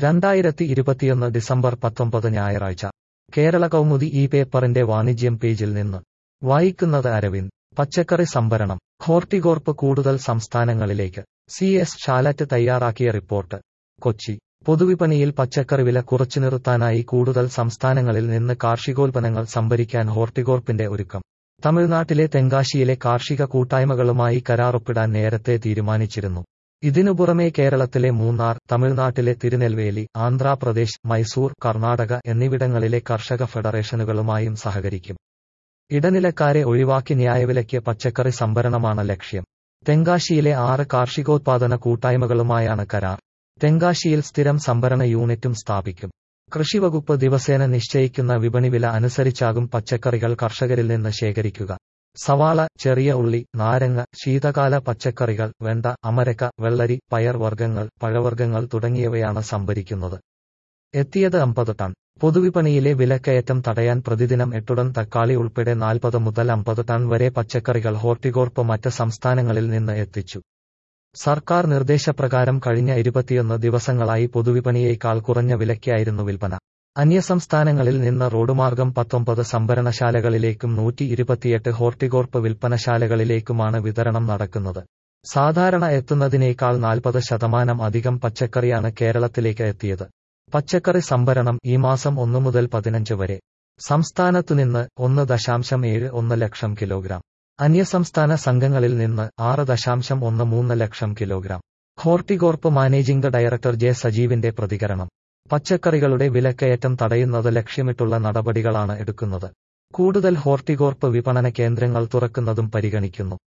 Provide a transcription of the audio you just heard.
രണ്ടായിരത്തി ഇരുപത്തിയൊന്ന് ഡിസംബർ പത്തൊമ്പത് ഞായറാഴ്ച കേരള കൗമുദി ഈ പേപ്പറിന്റെ വാണിജ്യം പേജിൽ നിന്ന് വായിക്കുന്നത് അരവിന്ദ് പച്ചക്കറി സംഭരണം ഹോർട്ടികോർപ്പ് കൂടുതൽ സംസ്ഥാനങ്ങളിലേക്ക് സി എസ് ഷാലറ്റ് തയ്യാറാക്കിയ റിപ്പോർട്ട് കൊച്ചി പൊതുവിപണിയിൽ പച്ചക്കറി വില കുറച്ചു നിർത്താനായി കൂടുതൽ സംസ്ഥാനങ്ങളിൽ നിന്ന് കാർഷികോൽപ്പന്നങ്ങൾ സംഭരിക്കാൻ ഹോർട്ടികോർപ്പിന്റെ ഒരുക്കം തമിഴ്നാട്ടിലെ തെങ്കാശിയിലെ കാർഷിക കൂട്ടായ്മകളുമായി കരാറൊപ്പിടാൻ നേരത്തെ തീരുമാനിച്ചിരുന്നു ഇതിനു പുറമെ കേരളത്തിലെ മൂന്നാർ തമിഴ്നാട്ടിലെ തിരുനെൽവേലി ആന്ധ്രാപ്രദേശ് മൈസൂർ കർണാടക എന്നിവിടങ്ങളിലെ കർഷക ഫെഡറേഷനുകളുമായും സഹകരിക്കും ഇടനിലക്കാരെ ഒഴിവാക്കി ന്യായവിലയ്ക്ക് പച്ചക്കറി സംഭരണമാണ് ലക്ഷ്യം തെങ്കാശിയിലെ ആറ് കാർഷികോത്പാദന കൂട്ടായ്മകളുമായാണ് കരാർ തെങ്കാശിയിൽ സ്ഥിരം സംഭരണ യൂണിറ്റും സ്ഥാപിക്കും കൃഷിവകുപ്പ് ദിവസേന നിശ്ചയിക്കുന്ന വിപണി വില അനുസരിച്ചാകും പച്ചക്കറികൾ കർഷകരിൽ നിന്ന് ശേഖരിക്കുക സവാള ചെറിയ ഉള്ളി നാരങ്ങ ശീതകാല പച്ചക്കറികൾ വെണ്ട അമരക്ക വെള്ളരി പയർ വർഗ്ഗങ്ങൾ പഴവർഗ്ഗങ്ങൾ തുടങ്ങിയവയാണ് സംഭരിക്കുന്നത് എത്തിയത് അമ്പത് ടൺ പൊതുവിപണിയിലെ വിലക്കയറ്റം തടയാൻ പ്രതിദിനം എട്ടുടൻ തക്കാളി ഉൾപ്പെടെ നാൽപ്പത് മുതൽ അമ്പത് ടൺ വരെ പച്ചക്കറികൾ ഹോർട്ടികോർപ്പ് മറ്റ് സംസ്ഥാനങ്ങളിൽ നിന്ന് എത്തിച്ചു സർക്കാർ നിർദ്ദേശപ്രകാരം കഴിഞ്ഞ ഇരുപത്തിയൊന്ന് ദിവസങ്ങളായി പൊതുവിപണിയേക്കാൾ കുറഞ്ഞ വിലയ്ക്കായിരുന്നു വിൽപ്പന അന്യസംസ്ഥാനങ്ങളിൽ നിന്ന് റോഡുമാർഗം പത്തൊമ്പത് സംഭരണശാലകളിലേക്കും നൂറ്റി ഇരുപത്തിയെട്ട് ഹോർട്ടികോർപ്പ് വിൽപ്പനശാലകളിലേക്കുമാണ് വിതരണം നടക്കുന്നത് സാധാരണ എത്തുന്നതിനേക്കാൾ നാൽപ്പത് ശതമാനം അധികം പച്ചക്കറിയാണ് കേരളത്തിലേക്ക് എത്തിയത് പച്ചക്കറി സംഭരണം ഈ മാസം ഒന്നു മുതൽ പതിനഞ്ച് വരെ സംസ്ഥാനത്തുനിന്ന് ഒന്ന് ദശാംശം ഏഴ് ഒന്ന് ലക്ഷം കിലോഗ്രാം അന്യസംസ്ഥാന സംഘങ്ങളിൽ നിന്ന് ആറ് ദശാംശം ഒന്ന് മൂന്ന് ലക്ഷം kilogram Horticorp managing director J സജീവിന്റെ പ്രതികരണം പച്ചക്കറികളുടെ വിലക്കയറ്റം തടയുന്നത് ലക്ഷ്യമിട്ടുള്ള നടപടികളാണ് എടുക്കുന്നത് കൂടുതൽ ഹോർട്ടികോർപ്പ് വിപണന കേന്ദ്രങ്ങൾ തുറക്കുന്നതും പരിഗണിക്കുന്നു